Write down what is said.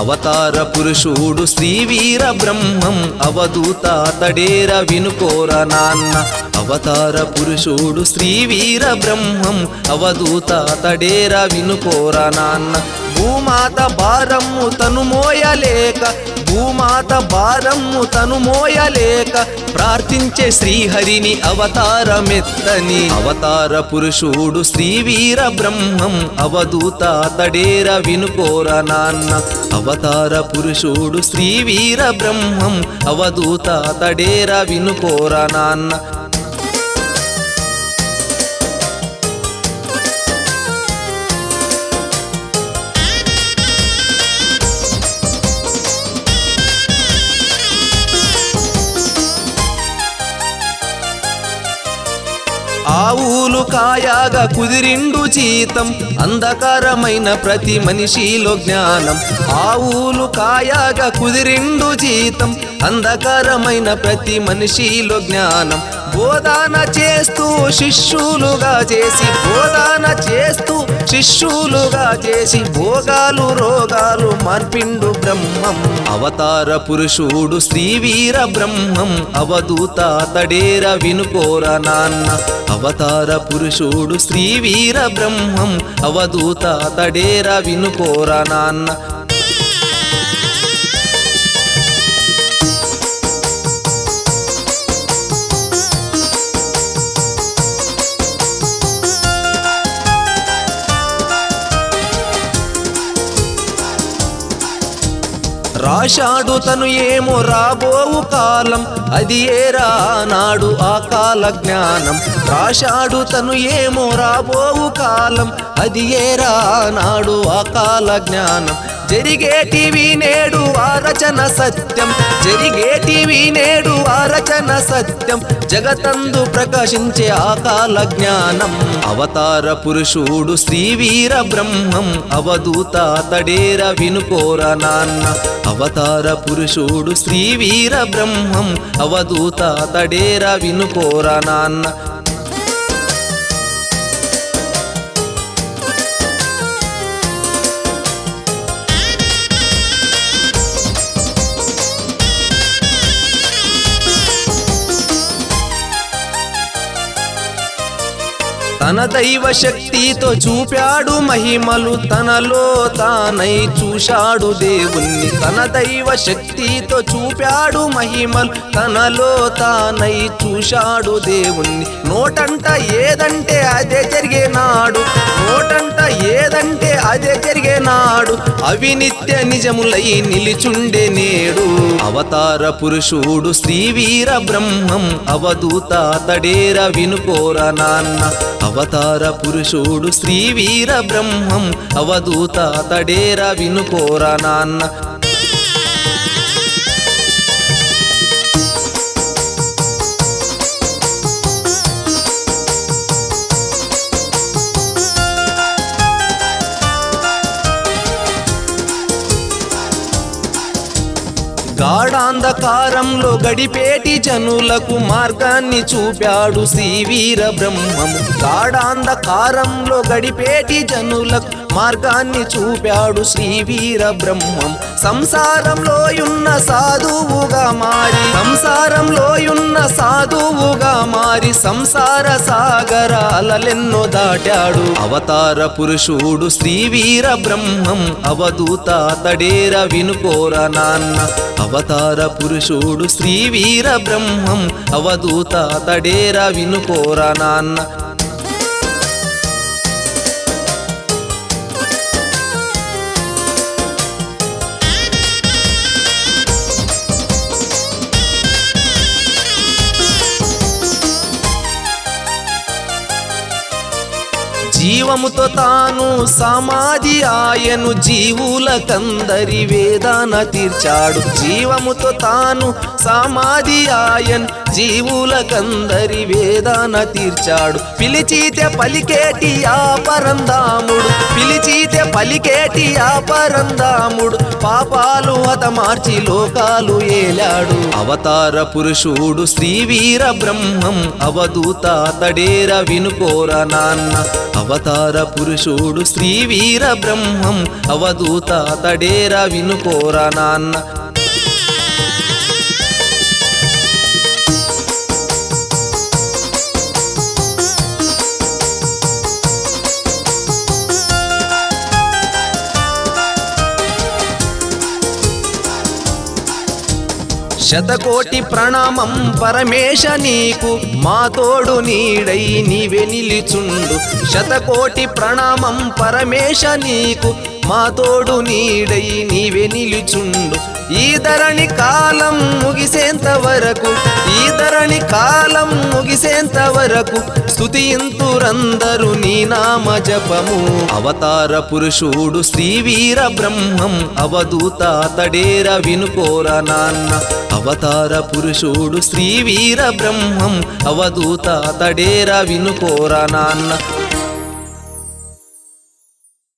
అవతార పురుషుడు శ్రీవీర బ్రహ్మం అవధూత తడేర వినుకోర నాన్న అవతార పురుషుడు శ్రీవీర బ్రహ్మం అవధూత తడేర వినుకోర నాన్న భూమాత భారమ్ము తను మోయలేక భూమాత భారమ్ము తను మోయలేక ప్రార్థించే శ్రీహరిని అవతారమెత్తని అవతార పురుషుడు శ్రీవీర బ్రహ్మం అవధూత తడేర వినుకోర నాన్న అవతార పురుషుడు శ్రీవీర బ్రహ్మం అవధూత తడేర వినుకోర నాన్న ఆవులు కాయాగా కుదిరిండు జీతం అంధకారమైన ప్రతి మనిషిలో జ్ఞానం ఆవులు కాయాగా కుదిరిండు జీతం అంధకారమైన ప్రతి మనిషిలో జ్ఞానం బోధన చేస్తూ శిష్యులుగా చేసి బోధన చేస్తూ శిష్యులుగా చేసి భోగాలు రోగాలు మార్పిండు బ్రహ్మం అవతార పురుషుడు శ్రీవీర బ్రహ్మం అవధూత తడేర వినుకోర నాన్న అవతార పురుషుడు శ్రీవీర బ్రహ్మం అవధూత తడేర వినుకోర నాన్న రాశాడు తను ఏమో రాబోవు కాలం అది ఏరా నాడు ఆ కాల జ్ఞానం రాశాడు తను ఏమో రాబోవు కాలం అది ఏరా నాడు ఆ కాల జ్ఞానం జరిగేటివి నేడు ఆ రచన సత్యం జరిగేటివి నేడు ఆ రచన సత్యం జగతందు ప్రకాశించే ఆ కాల జ్ఞానం అవతార పురుషుడు శ్రీవీర బ్రహ్మం అవధూత తడేర వినుకోర నాన్న అవతార పురుషుడు శ్రీవీర బ్రహ్మం అవధూత తడేర వినుకోర నాన్న తన దైవ శక్తితో చూపాడు మహిమలు తనలో తానై చూశాడు దేవుణ్ణి తన దైవ శక్తితో చూపాడు మహిమలు తనలో తానై చూశాడు దేవుణ్ణి నోటంట ఏదంటే అదే జరిగే నాడు నోటంట ఏదంటే అదే జరిగే నాడు అవి నిత్య నిజములై నిలిచుండే నేడు అవతార పురుషుడు శ్రీవీర బ్రహ్మం అవధూత తడేర వినుకోర నాన్న అవతార పురుషుడు శ్రీవీర బ్రహ్మం అవధూత తడేర వినుకోర నాన్న గాఢాంధకారంలో గడిపేటి జనులకు మార్గాన్ని చూపాడు శ్రీవీర బ్రహ్మము గాఢాంధకారంలో గడిపేటి జనులకు మార్గాన్ని చూపాడు శ్రీవీర బ్రహ్మం సంసారంలో ఉన్న సాధువుగా మారి సంసారంలో ఉన్న సాధువుగా మారి సంసార సాగరాలెన్నో దాటాడు అవతార పురుషుడు శ్రీవీర బ్రహ్మం అవధూత తడేర వినుకోర నాన్న అవతార పురుషుడు శ్రీవీర బ్రహ్మం అవధూత తడేర వినుకోర నాన్న జీవముతో తాను సమాధి ఆయను జీవులకందరి వేదన తీర్చాడు జీవముతో తాను సమాధి ఆయన్ జీవులకందరి వేదాన తీర్చాడు పిలిచితే పలికేటి ఆ పరందాముడు పిలిచితే పలికేటి ఆ పరందాముడు పాపాలు హతమార్చి లోకాలు ఏలాడు అవతార పురుషుడు శ్రీవీర బ్రహ్మం అవధూత తడేర వినుకోర నాన్న అవతార పురుషుడు శ్రీవీర బ్రహ్మం అవధూత తడేర వినుకోర నాన్న శతకోటి ప్రణామం పరమేశ నీకు మా తోడు నీడై నీవే నిలిచుండు శతకోటి ప్రణామం పరమేశ నీకు మా తోడు నీడై నీవే నిలుచుండు ఈ ధరణి కాలం ముగిసేంత వరకు ఈ ధరణి కాలం ముగిసేంత వరకు స్తుతింతురందరు నీ నామ జపము అవతార పురుషుడు శ్రీవీర బ్రహ్మం అవధూత తడేర వినుకోర నాన్న అవతార పురుషుడు శ్రీవీర బ్రహ్మం అవధూత తడేర వినుకోర నాన్న